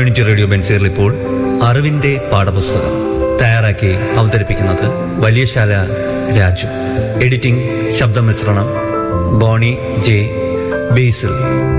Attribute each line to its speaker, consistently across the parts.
Speaker 1: community radio ബെൻസീറിൽ ഇപ്പോൾ അറിവിന്റെ പാഠപുസ്തകം തയ്യാറാക്കി അവതരിപ്പിക്കുന്നത് വലിയശാല രാജു എഡിറ്റിംഗ് ശബ്ദമിശ്രണം ബോണി ജെ ബേസിൽ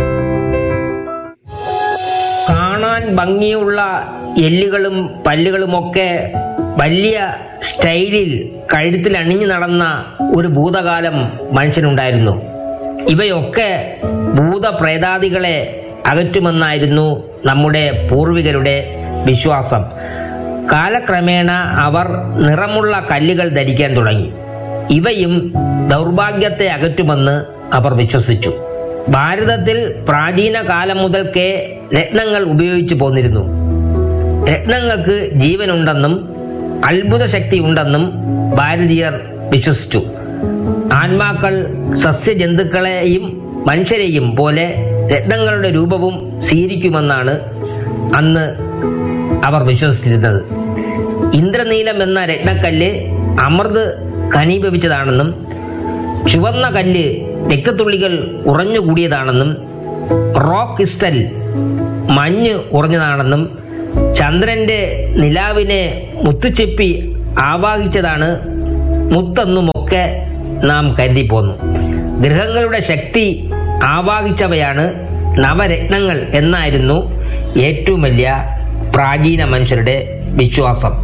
Speaker 2: കാണാൻ ഭംഗിയുള്ള എല്ലുകളും പല്ലുകളുമൊക്കെ വലിയ സ്റ്റൈലിൽ കഴുത്തിൽ അണിഞ്ഞു നടന്ന ഒരു ഭൂതകാലം മനുഷ്യനുണ്ടായിരുന്നു ഇവയൊക്കെ ഭൂതപ്രേതാദികളെ അകറ്റുമെന്നായിരുന്നു നമ്മുടെ പൂർവികരുടെ വിശ്വാസം കാലക്രമേണ അവർ നിറമുള്ള കല്ലുകൾ ധരിക്കാൻ തുടങ്ങി ഇവയും ദൗർഭാഗ്യത്തെ അകറ്റുമെന്ന് അവർ വിശ്വസിച്ചു ഭാരതത്തിൽ പ്രാചീന കാലം മുതൽക്കേ രത്നങ്ങൾ ഉപയോഗിച്ചു പോന്നിരുന്നു രത്നങ്ങൾക്ക് ജീവനുണ്ടെന്നും അത്ഭുത ശക്തി ഉണ്ടെന്നും ഭാരതീയർ വിശ്വസിച്ചു ആത്മാക്കൾ സസ്യജന്തുക്കളെയും മനുഷ്യരെയും പോലെ രത്നങ്ങളുടെ രൂപവും സ്വീകരിക്കുമെന്നാണ് അന്ന് അവർ വിശ്വസിച്ചിരുന്നത് ഇന്ദ്രനീലം എന്ന രത്നക്കല്ല് അമൃത് ഘനീഭവിച്ചതാണെന്നും ചുവന്ന കല്ല് രക്തത്തുള്ളികൾ ഉറഞ്ഞുകൂടിയതാണെന്നും റോക്ക് ക്രിസ്റ്റൽ മഞ്ഞ് ഉറഞ്ഞതാണെന്നും ചന്ദ്രന്റെ നിലാവിനെ മുത്തുച്ചെപ്പി ആവാഹിച്ചതാണ് മുത്തെന്നുമൊക്കെ നാം കരുതിപ്പോന്നു ഗ്രഹങ്ങളുടെ ശക്തി ആവാഹിച്ചവയാണ് നവരത്നങ്ങൾ എന്നായിരുന്നു ഏറ്റവും വലിയ പ്രാചീന മനുഷ്യരുടെ വിശ്വാസം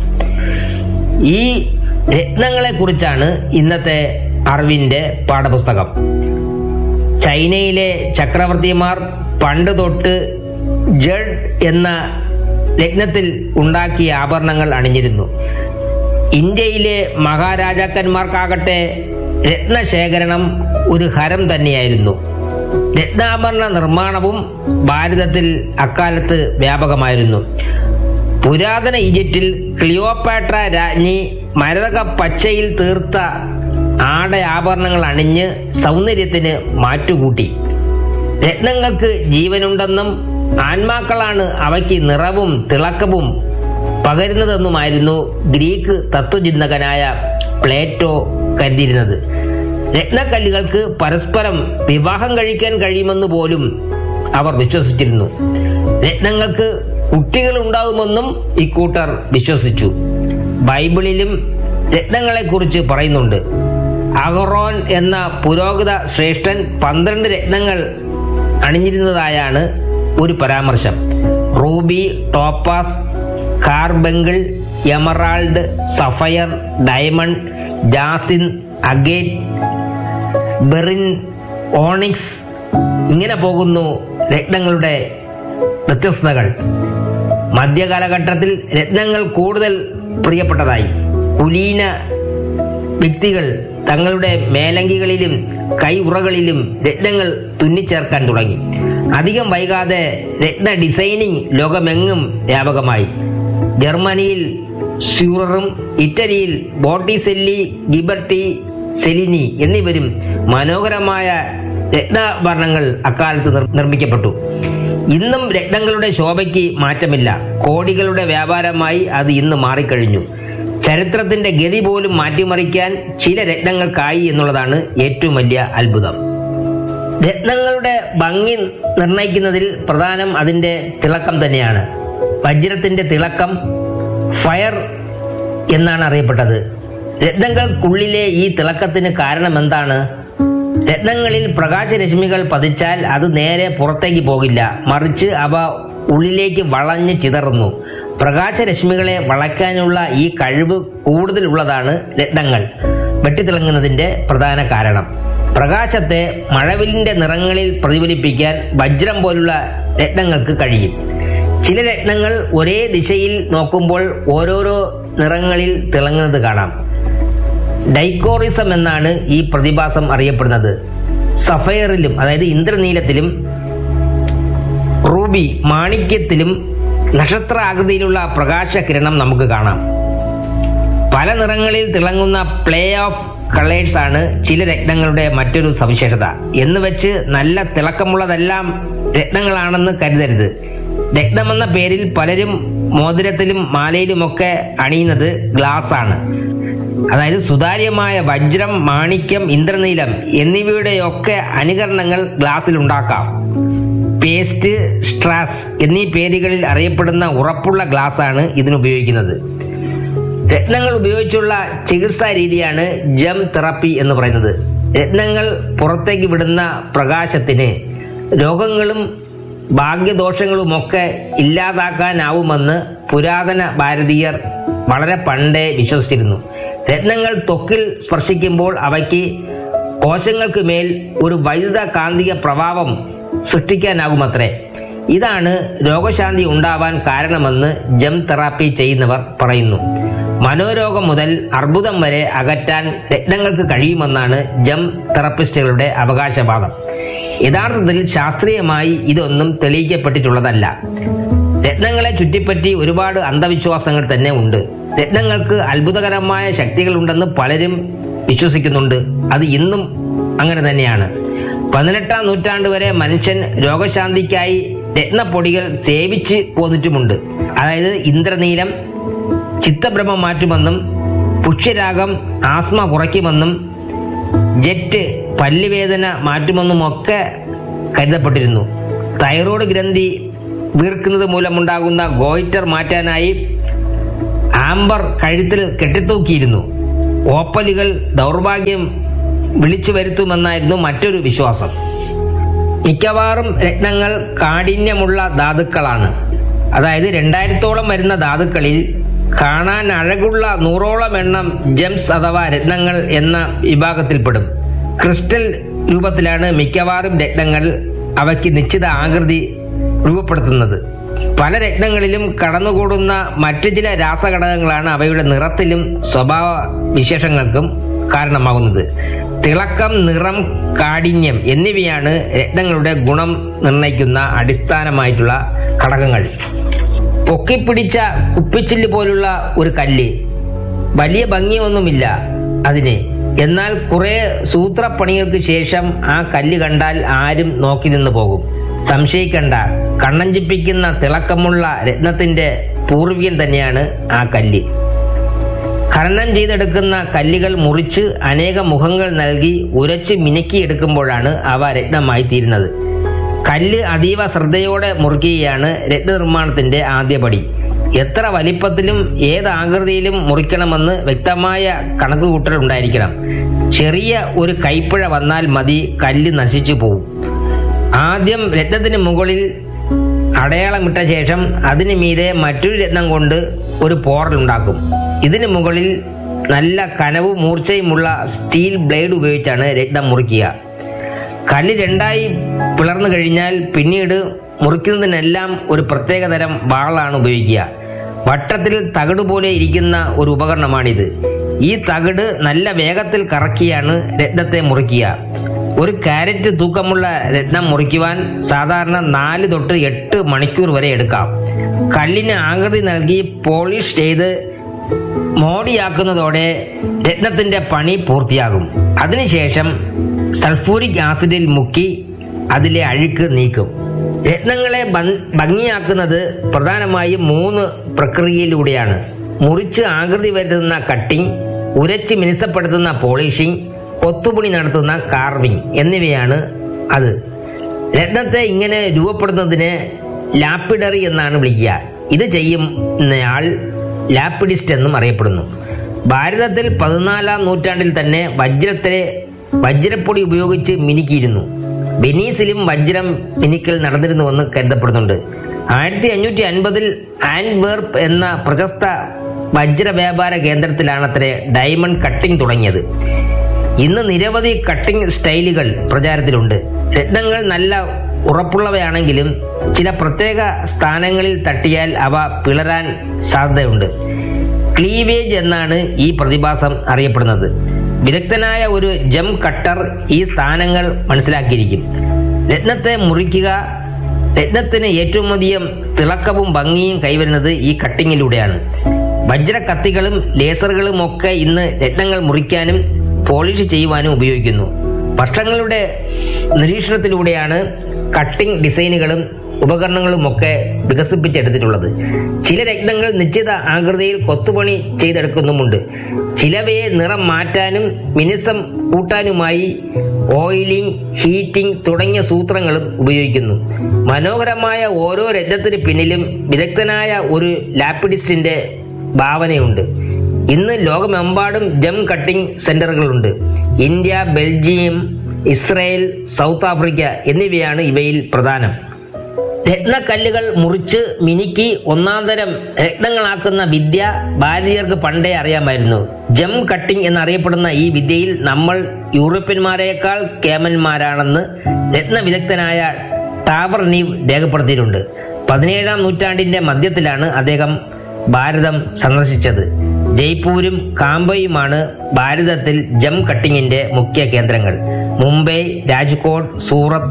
Speaker 2: ഈ രത്നങ്ങളെ കുറിച്ചാണ് ഇന്നത്തെ അറിവിന്റെ പാഠപുസ്തകം ചൈനയിലെ ചക്രവർത്തിമാർ പണ്ട് തൊട്ട് ജഡ് എന്ന രത്നത്തിൽ ഉണ്ടാക്കിയ ആഭരണങ്ങൾ അണിഞ്ഞിരുന്നു ഇന്ത്യയിലെ മഹാരാജാക്കന്മാർക്കാകട്ടെ രത്നശേഖരണം ഒരു ഹരം തന്നെയായിരുന്നു രത്നാഭരണ നിർമ്മാണവും ഭാരതത്തിൽ അക്കാലത്ത് വ്യാപകമായിരുന്നു പുരാതന ഈജിപ്തിൽ ക്ലിയോപാട്ര രാജ്ഞി മരതക പച്ചയിൽ തീർത്ത ആട ആഭരണങ്ങൾ അണിഞ്ഞ് സൗന്ദര്യത്തിന് മാറ്റുകൂട്ടി രത്നങ്ങൾക്ക് ജീവനുണ്ടെന്നും ആത്മാക്കളാണ് അവയ്ക്ക് നിറവും തിളക്കവും പകരുന്നതെന്നുമായിരുന്നു ഗ്രീക്ക് തത്വചിന്തകനായ പ്ലേറ്റോ കരുതിയിരുന്നത് രത്നക്കല്ലുകൾക്ക് പരസ്പരം വിവാഹം കഴിക്കാൻ കഴിയുമെന്ന് പോലും അവർ വിശ്വസിച്ചിരുന്നു രത്നങ്ങൾക്ക് കുട്ടികൾ ഉണ്ടാകുമെന്നും ഇക്കൂട്ടർ വിശ്വസിച്ചു ബൈബിളിലും രത്നങ്ങളെക്കുറിച്ച് പറയുന്നുണ്ട് അഹറോൻ എന്ന പുരോഗത ശ്രേഷ്ഠൻ പന്ത്രണ്ട് രത്നങ്ങൾ അണിഞ്ഞിരുന്നതായാണ് ഒരു പരാമർശം ruby topaz carbuncle emerald sapphire diamond jacinth agate beryl onyx ഇങ്ങനെ പോകുന്നു രത്നങ്ങളുടെ വ്യത്യസ്തതകൾ മധ്യകാലഘട്ടത്തിൽ രത്നങ്ങൾ കൂടുതൽ പ്രിയപ്പെട്ടതായി കുലീന വ്യക്തികൾ തങ്ങളുടെ മേലങ്കികളിലും കൈഉറകളിലും രത്നങ്ങൾ തുന്നിച്ചേർക്കാൻ തുടങ്ങി അധികം വൈകാതെ രത്ന ഡിസൈനിങ് ലോകമെങ്ങും വ്യാപകമായി ജർമ്മനിയിൽ സ്യൂററും ഇറ്റലിയിൽ ബോട്ടിസെല്ലി ഗിബർട്ടി സെലിനി എന്നിവരും മനോഹരമായ രത്നാഭരണങ്ങൾ അക്കാലത്ത് നിർ- നിർമ്മിക്കപ്പെട്ടു ഇന്നും രത്നങ്ങളുടെ ശോഭയ്ക്ക് മാറ്റമില്ല കോടികളുടെ വ്യാപാരമായി അത് ഇന്ന് മാറിക്കഴിഞ്ഞു ചരിത്രത്തിന്റെ ഗതി പോലും മാറ്റിമറിക്കാൻ ചില രത്നങ്ങൾക്കായി എന്നുള്ളതാണ് ഏറ്റവും വലിയ അത്ഭുതം രത്നങ്ങളുടെ ഭംഗി നിർണയിക്കുന്നതിൽ പ്രധാനം അതിന്റെ തിളക്കം തന്നെയാണ് വജ്രത്തിന്റെ തിളക്കം ഫയർ എന്നാണ് അറിയപ്പെട്ടത് രത്നങ്ങൾക്കുള്ളിലെ ഈ തിളക്കത്തിന് കാരണം എന്താണ് രത്നങ്ങളിൽ പ്രകാശരശ്മികൾ പതിച്ചാൽ അത് നേരെ പുറത്തേക്ക് പോകില്ല മറിച്ച് അവ ഉള്ളിലേക്ക് വളഞ്ഞ് ചിതറുന്നു പ്രകാശരശ്മികളെ വളയ്ക്കാനുള്ള ഈ കഴിവ് കൂടുതലുള്ളതാണ് രത്നങ്ങൾ വെട്ടിത്തിളങ്ങുന്നതിന്റെ പ്രധാന കാരണം പ്രകാശത്തെ മഴവില്ലിന്റെ നിറങ്ങളിൽ പ്രതിഫലിപ്പിക്കാൻ വജ്രം പോലുള്ള രത്നങ്ങൾക്ക് കഴിയും ചില രത്നങ്ങൾ ഒരേ ദിശയിൽ നോക്കുമ്പോൾ ഓരോരോ നിറങ്ങളിൽ തിളങ്ങുന്നത് കാണാം ഡൈക്കോറിസം എന്നാണ് ഈ പ്രതിഭാസം അറിയപ്പെടുന്നത് സഫയറിലും അതായത് ഇന്ദ്രനീലത്തിലും റൂബി മാണിക്യത്തിലും നക്ഷത്ര ആകൃതിയിലുള്ള പ്രകാശകിരണം നമുക്ക് കാണാം പല നിറങ്ങളിൽ തിളങ്ങുന്ന പ്ലേ ഓഫ് കളേഴ്സ് ആണ് ചില രത്നങ്ങളുടെ മറ്റൊരു സവിശേഷത എന്ന് വെച്ച് നല്ല തിളക്കമുള്ളതെല്ലാം രത്നങ്ങളാണെന്ന് കരുതരുത് രത്നമെന്ന പേരിൽ പലരും മോതിരത്തിലും മാലയിലുമൊക്കെ അണിയുന്നത് ഗ്ലാസ് ആണ് അതായത് സുതാര്യമായ വജ്രം മാണിക്യം ഇന്ദ്രനീലം എന്നിവയുടെയൊക്കെ അനുകരണങ്ങൾ ഗ്ലാസ്സിൽ ഉണ്ടാക്കാം പേസ്റ്റ് സ്ട്രാസ് എന്നീ പേരുകളിൽ അറിയപ്പെടുന്ന ഉറപ്പുള്ള ഗ്ലാസ്സാണ് ഇതിന് ഉപയോഗിക്കുന്നത് രത്നങ്ങൾ ഉപയോഗിച്ചുള്ള ചികിത്സാ രീതിയാണ് ജം തെറപ്പി എന്ന് പറയുന്നത് രത്നങ്ങൾ പുറത്തേക്ക് വിടുന്ന പ്രകാശത്തിന് രോഗങ്ങളും ഭാഗ്യദോഷങ്ങളുമൊക്കെ ഇല്ലാതാക്കാനാവുമെന്ന് പുരാതന ഭാരതീയർ വളരെ പണ്ടേ വിശ്വസിച്ചിരുന്നു രത്നങ്ങൾ ത്വക്കിൽ സ്പർശിക്കുമ്പോൾ അവയ്ക്ക് കോശങ്ങൾക്ക് മേൽ ഒരു വൈദ്യുത കാന്തിക പ്രഭാവം സൃഷ്ടിക്കാനാകുമത്രേ ഇതാണ് രോഗശാന്തി ഉണ്ടാവാൻ കാരണമെന്ന് ജം തെറാപ്പി ചെയ്യുന്നവർ പറയുന്നു മനോരോഗം മുതൽ അർബുദം വരെ അകറ്റാൻ രത്നങ്ങൾക്ക് കഴിയുമെന്നാണ് ജം തെറപ്പിസ്റ്റുകളുടെ അവകാശവാദം യഥാർത്ഥത്തിൽ ശാസ്ത്രീയമായി ഇതൊന്നും തെളിയിക്കപ്പെട്ടിട്ടുള്ളതല്ല രത്നങ്ങളെ ചുറ്റിപ്പറ്റി ഒരുപാട് അന്ധവിശ്വാസങ്ങൾ തന്നെ ഉണ്ട് രത്നങ്ങൾക്ക് അത്ഭുതകരമായ ശക്തികളുണ്ടെന്ന് പലരും വിശ്വസിക്കുന്നുണ്ട് അത് ഇന്നും അങ്ങനെ തന്നെയാണ് പതിനെട്ടാം നൂറ്റാണ്ട് വരെ മനുഷ്യൻ രോഗശാന്തിക്കായി രത്നപ്പൊടികൾ സേവിച്ച് പോന്നിട്ടുമുണ്ട് അതായത് ഇന്ദ്രനീലം ചിത്തഭ്രമം മാറ്റുമെന്നും പുഷ്യരാഗം ആസ്മ കുറയ്ക്കുമെന്നും ജെറ്റ് പല്ലുവേദന മാറ്റുമെന്നുമൊക്കെ കരുതപ്പെട്ടിരുന്നു തൈറോയ്ഡ് ഗ്രന്ഥി വീർക്കുന്നത് മൂലമുണ്ടാകുന്ന ഗോയിറ്റർ മാറ്റാനായി ആംബർ കഴുത്തിൽ കെട്ടിത്തൂക്കിയിരുന്നു ഓപ്പലുകൾ ദൗർഭാഗ്യം വിളിച്ചു വരുത്തുമെന്നായിരുന്നു മറ്റൊരു വിശ്വാസം മിക്കവാറും രത്നങ്ങൾ കാഠിന്യമുള്ള ധാതുക്കളാണ് അതായത് രണ്ടായിരത്തോളം വരുന്ന ധാതുക്കളിൽ കാണാൻ അഴകുള്ള നൂറോളം എണ്ണം ജെംസ് അഥവാ രത്നങ്ങൾ എന്ന വിഭാഗത്തിൽപ്പെടും ക്രിസ്റ്റൽ രൂപത്തിലാണ് മിക്കവാറും രത്നങ്ങൾ അവയ്ക്ക് നിശ്ചിത ആകൃതി രൂപപ്പെടുത്തുന്നത് പല രത്നങ്ങളിലും കടന്നുകൂടുന്ന മറ്റു ചില രാസഘടകങ്ങളാണ് അവയുടെ നിറത്തിലും സ്വഭാവ വിശേഷങ്ങൾക്കും കാരണമാകുന്നത് തിളക്കം നിറം കാഠിന്യം എന്നിവയാണ് രത്നങ്ങളുടെ ഗുണം നിർണ്ണയിക്കുന്ന അടിസ്ഥാനമായിട്ടുള്ള ഘടകങ്ങൾ പൊക്കിപ്പിടിച്ച കുപ്പിച്ചില്ല് പോലുള്ള ഒരു കല്ല് വലിയ ഭംഗിയൊന്നുമില്ല അതിന് എന്നാൽ കുറെ സൂത്രപ്പണികൾക്ക് ശേഷം ആ കല്ല് കണ്ടാൽ ആരും നോക്കി നിന്ന് പോകും സംശയിക്കണ്ട കണ്ണഞ്ചിപ്പിക്കുന്ന തിളക്കമുള്ള രത്നത്തിന്റെ പൂർവികൻ തന്നെയാണ് ആ കല്ല് ഖനനം ചെയ്തെടുക്കുന്ന കല്ലുകൾ മുറിച്ച് അനേക മുഖങ്ങൾ നൽകി ഉരച്ച് മിനുക്കിയെടുക്കുമ്പോഴാണ് അവ രത്നമായി തീരുന്നത് കല്ല് അതീവ ശ്രദ്ധയോടെ മുറിക്കുകയാണ് രത്നനിർമ്മാണത്തിന്റെ ആദ്യപടി എത്ര വലിപ്പത്തിലും ഏത് ആകൃതിയിലും മുറിക്കണമെന്ന് വ്യക്തമായ കണക്കുകൂട്ടൽ ഉണ്ടായിരിക്കണം ചെറിയ ഒരു കൈപ്പിഴ വന്നാൽ മതി കല്ല് നശിച്ചു പോകും ആദ്യം രത്നത്തിന് മുകളിൽ അടയാളമിട്ട ശേഷം അതിന് മീതെ മറ്റൊരു രത്നം കൊണ്ട് ഒരു പോറൽ ഉണ്ടാക്കും ഇതിന് മുകളിൽ നല്ല കനവും മൂർച്ചയുമുള്ള സ്റ്റീൽ ബ്ലേഡ് ഉപയോഗിച്ചാണ് രത്നം മുറിക്കുക കല്ല് രണ്ടായി പിളർന്നു കഴിഞ്ഞാൽ പിന്നീട് മുറിക്കുന്നതിനെല്ലാം ഒരു പ്രത്യേക തരം വാളാണ് ഉപയോഗിക്കുക വട്ടത്തിൽ തകിട് പോലെ ഇരിക്കുന്ന ഒരു ഉപകരണമാണിത് ഈ തകിട് നല്ല വേഗത്തിൽ കറക്കിയാണ് രത്നത്തെ മുറിക്കുക ഒരു കാരറ്റ് തൂക്കമുള്ള രത്നം മുറിക്കുവാൻ സാധാരണ നാല് തൊട്ട് എട്ട് മണിക്കൂർ വരെ എടുക്കാം കല്ലിന് ആകൃതി നൽകി പോളിഷ് ചെയ്ത് മോടിയാക്കുന്നതോടെ രത്നത്തിന്റെ പണി പൂർത്തിയാകും അതിനുശേഷം സൾഫൂരിക് ആസിഡിൽ മുക്കി അതിലെ അഴുക്ക് നീക്കും രത്നങ്ങളെ ഭം- ഭംഗിയാക്കുന്നത് പ്രധാനമായും മൂന്ന് പ്രക്രിയയിലൂടെയാണ് മുറിച്ച് ആകൃതി വരുത്തുന്ന കട്ടിംഗ് ഉരച്ച് മിനുസപ്പെടുത്തുന്ന പോളിഷിംഗ് കൊത്തുപണി നടത്തുന്ന കാർവിംഗ് എന്നിവയാണ് അത് രത്നത്തെ ഇങ്ങനെ രൂപപ്പെടുന്നതിന് ലാപ്പിഡറി എന്നാണ് വിളിക്കുക ഇത് ചെയ്യുന്നയാൾ ലാപ്പിഡിസ്റ്റ് എന്നും അറിയപ്പെടുന്നു ഭാരതത്തിൽ പതിനാലാം നൂറ്റാണ്ടിൽ തന്നെ വജ്രത്തിലെ വജ്രപ്പൊടി ഉപയോഗിച്ച് മിനുക്കിയിരുന്നു വെനീസിലും വജ്രം മിനുക്കൽ നടന്നിരുന്നുവെന്ന് കരുതപ്പെടുന്നുണ്ട് ആയിരത്തി അഞ്ഞൂറ്റി അൻപതിൽ ആൻഡ്വേർപ്പ് എന്ന പ്രശസ്ത വജ്ര വ്യാപാര കേന്ദ്രത്തിലാണത്രേ ഡയമണ്ട് കട്ടിംഗ് തുടങ്ങിയത് ഇന്ന് നിരവധി കട്ടിംഗ് സ്റ്റൈലുകൾ പ്രചാരത്തിലുണ്ട് രത്നങ്ങൾ നല്ല ഉറപ്പുള്ളവയാണെങ്കിലും ചില പ്രത്യേക സ്ഥാനങ്ങളിൽ തട്ടിയാൽ അവ പിളരാൻ സാധ്യതയുണ്ട് ക്ലീവേജ് എന്നാണ് ഈ പ്രതിഭാസം അറിയപ്പെടുന്നത് വിദഗ്ധനായ ഒരു ജം കട്ടർ ഈ സ്ഥാനങ്ങൾ മനസ്സിലാക്കിയിരിക്കും രത്നത്തെ മുറിക്കുക രത്നത്തിന് ഏറ്റവും അധികം തിളക്കവും ഭംഗിയും കൈവരുന്നത് ഈ കട്ടിങ്ങിലൂടെയാണ് വജ്രക്കത്തികളും ലേസറുകളും ഒക്കെ ഇന്ന് രത്നങ്ങൾ മുറിക്കാനും പോളിഷ് ചെയ്യുവാനും ഉപയോഗിക്കുന്നു വർഷങ്ങളുടെ നിരീക്ഷണത്തിലൂടെയാണ് കട്ടിംഗ് ഡിസൈനുകളും ഉപകരണങ്ങളുമൊക്കെ വികസിപ്പിച്ചെടുത്തിട്ടുള്ളത് ചില രത്നങ്ങൾ നിശ്ചിത ആകൃതിയിൽ കൊത്തുപണി ചെയ്തെടുക്കുന്നുമുണ്ട് ചിലവയെ നിറം മാറ്റാനും മിനുസം കൂട്ടാനുമായി ഓയിലിംഗ് ഹീറ്റിംഗ് തുടങ്ങിയ സൂത്രങ്ങളും ഉപയോഗിക്കുന്നു മനോഹരമായ ഓരോ രത്നത്തിന് പിന്നിലും വിദഗ്ധനായ ഒരു ലാപ്പിഡിസ്റ്റിന്റെ ഭാവനയുണ്ട് ഇന്ന് ലോകമെമ്പാടും ജം കട്ടിംഗ് സെന്ററുകളുണ്ട് India Belgium Israel South Africa എന്നിവയാണ് ഇവയിൽ പ്രധാനം രത്നക്കല്ലുകൾ മുറിച്ച് മിനുക്കി ഒന്നാന്തരം രത്നങ്ങളാക്കുന്ന വിദ്യ ഭാരതീയർക്ക് പണ്ടേ അറിയാമായിരുന്നു ജം കട്ടിംഗ് എന്നറിയപ്പെടുന്ന ഈ വിദ്യയിൽ നമ്മൾ യൂറോപ്യന്മാരെക്കാൾ കേമന്മാരാണെന്ന് രത്നവിദഗ്ധനായ ടാബർ നീവ് രേഖപ്പെടുത്തിയിട്ടുണ്ട് പതിനേഴാം നൂറ്റാണ്ടിന്റെ മധ്യത്തിലാണ് അദ്ദേഹം ഭാരതം സന്ദർശിച്ചത് ജയ്പൂരും കാംബയുമാണ് ഭാരതത്തിൽ ജം കട്ടിങ്ങിന്റെ മുഖ്യ കേന്ദ്രങ്ങൾ മുംബൈ രാജ്കോട്ട് സൂറത്ത്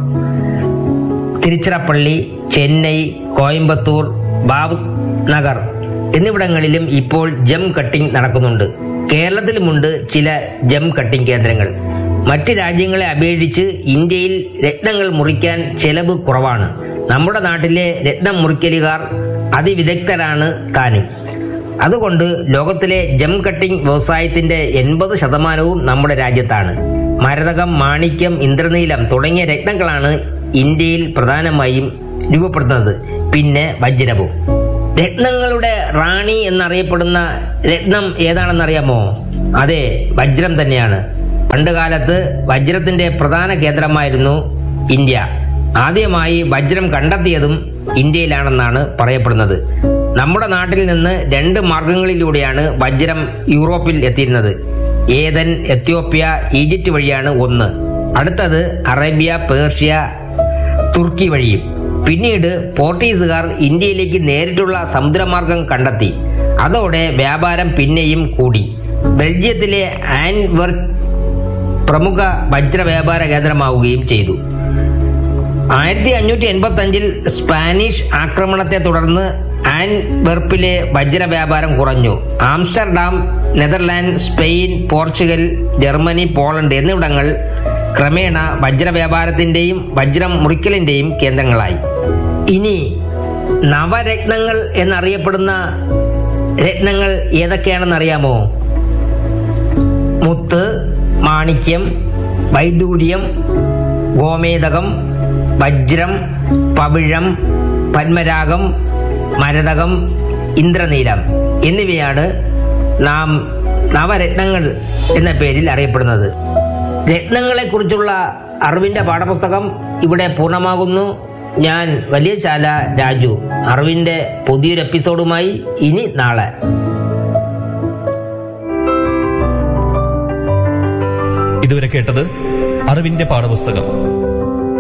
Speaker 2: തിരുച്ചിറപ്പള്ളി ചെന്നൈ കോയമ്പത്തൂർ ബാബ് നഗർ എന്നിവിടങ്ങളിലും ഇപ്പോൾ ജം കട്ടിംഗ് നടക്കുന്നുണ്ട് കേരളത്തിലുമുണ്ട് ചില ജം കട്ടിംഗ് കേന്ദ്രങ്ങൾ മറ്റ് രാജ്യങ്ങളെ അപേക്ഷിച്ച് ഇന്ത്യയിൽ രത്നങ്ങൾ മുറിക്കാൻ ചെലവ് കുറവാണ് നമ്മുടെ നാട്ടിലെ രത്നം മുറിക്കലുകാർ അതിവിദഗ്ധരാണ് താനും അതുകൊണ്ട് ലോകത്തിലെ ജം കട്ടിംഗ് വ്യവസായത്തിന്റെ എൺപത് ശതമാനവും നമ്മുടെ രാജ്യത്താണ് മരതകം മാണിക്യം ഇന്ദ്രനീലം തുടങ്ങിയ രത്നങ്ങളാണ് ഇന്ത്യയിൽ പ്രധാനമായും രൂപപ്പെടുന്നത് പിന്നെ വജ്രവും രത്നങ്ങളുടെ റാണി എന്നറിയപ്പെടുന്ന രത്നം ഏതാണെന്നറിയാമോ അതെ വജ്രം തന്നെയാണ് പണ്ടുകാലത്ത് വജ്രത്തിന്റെ പ്രധാന കേന്ദ്രമായിരുന്നു ഇന്ത്യ ആദ്യമായി വജ്രം കണ്ടെത്തിയതും ഇന്ത്യയിലാണെന്നാണ് പറയപ്പെടുന്നത് നമ്മുടെ നാട്ടിൽ നിന്ന് രണ്ട് മാർഗങ്ങളിലൂടെയാണ് വജ്രം യൂറോപ്പിൽ എത്തിയിരുന്നത് ഏതൻ എത്യോപ്യ ഈജിപ്റ്റ് വഴിയാണ് ഒന്ന് അടുത്തത് അറേബ്യ പേർഷ്യ തുർക്കി വഴിയും പിന്നീട് പോർട്ടീസുകാർ ഇന്ത്യയിലേക്ക് നേരിട്ടുള്ള സമുദ്രമാർഗം കണ്ടെത്തി അതോടെ വ്യാപാരം പിന്നെയും കൂടി ബെൽജിയത്തിലെ ആൻവർക്ക് പ്രമുഖ വജ്ര വ്യാപാര കേന്ദ്രമാവുകയും ചെയ്തു ആയിരത്തി അഞ്ഞൂറ്റി എൺപത്തി അഞ്ചിൽ സ്പാനിഷ് ആക്രമണത്തെ തുടർന്ന് ആൻവെർപ്പിലെ വജ്ര വ്യാപാരം കുറഞ്ഞു Amsterdam Netherland Spain Portugal Germany Poland എന്നിവിടങ്ങൾ ക്രമേണ വജ്ര വ്യാപാരത്തിന്റെയും വജ്രം മുറിക്കലിന്റെയും കേന്ദ്രങ്ങളായി ഇനി നവരത്നങ്ങൾ എന്നറിയപ്പെടുന്ന രത്നങ്ങൾ ഏതൊക്കെയാണെന്ന് അറിയാമോ മുത്ത് മാണിക്യം വൈഡൂര്യം ഗോമേതകം വജ്രം പവിഴം പത്മരാഗം മരതകം ഇന്ദ്രനീലം എന്നിവയാണ് നാം നവരത്നങ്ങൾ എന്ന പേരിൽ അറിയപ്പെടുന്നത് രത്നങ്ങളെക്കുറിച്ചുള്ള അറിവിന്റെ പാഠപുസ്തകം ഇവിടെ പൂർണ്ണമാകുന്നു ഞാൻ വലിയ ശാല രാജു അറിവിന്റെ പുതിയൊരു എപ്പിസോഡുമായി ഇനി നാളെ
Speaker 1: ഇതുവരെ കേട്ടത് അറിവിന്റെ പാഠപുസ്തകം